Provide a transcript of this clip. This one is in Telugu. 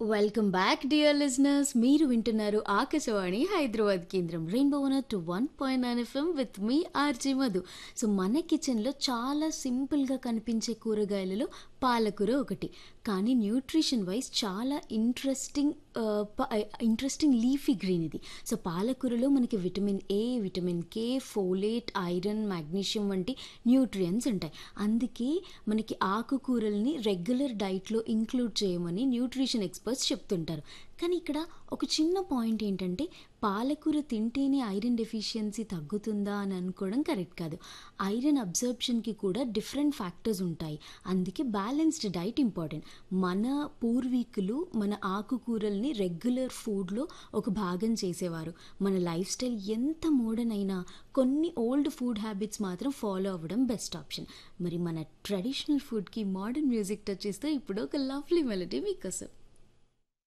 వెల్కమ్ బ్యాక్ డియర్ లిజనర్స్ మీరు వింటున్నారు ఆకాశవాణి హైదరాబాద్ కేంద్రం rainbow one two one point nine FM with మీ ఆర్జీ మధు సో మన కిచెన్లో చాలా సింపుల్గా కనిపించే కూరగాయలలో పాలకూర ఒకటి కానీ న్యూట్రిషన్ వైజ్ చాలా ఇంట్రెస్టింగ్ ఇంట్రెస్టింగ్ లీఫీ గ్రీన్ ఇది సో పాలకూరలో మనకి vitamin A vitamin K folate iron magnesium వంటి న్యూట్రియంట్స్ ఉంటాయి అందుకే మనకి ఆకుకూరల్ని రెగ్యులర్ డైట్లో ఇంక్లూడ్ చేయమని న్యూట్రిషన్ ఎక్స్పర్ట్స్ చెప్తుంటారు కానీ ఇక్కడ ఒక చిన్న పాయింట్ ఏంటంటే పాలకూర తింటేనే ఐరన్ డెఫిషియన్సీ తగ్గుతుందా అని అనుకోవడం కరెక్ట్ కాదు ఐరన్ అబ్జర్ప్షన్కి కూడా డిఫరెంట్ ఫ్యాక్టర్స్ ఉంటాయి అందుకే బ్యాలెన్స్డ్ డైట్ ఇంపార్టెంట్ మన పూర్వీకులు మన ఆకుకూరల్ని రెగ్యులర్ ఫుడ్లో ఒక భాగం చేసేవారు మన లైఫ్ స్టైల్ ఎంత మోడర్న్ అయినా కొన్ని ఓల్డ్ ఫుడ్ హ్యాబిట్స్ మాత్రం ఫాలో అవ్వడం బెస్ట్ ఆప్షన్ మరి మన ట్రెడిషనల్ ఫుడ్కి మోడర్న్ మ్యూజిక్ టచ్ చేస్తే ఇప్పుడు ఒక లవ్లీ మెలడీ మీకోసం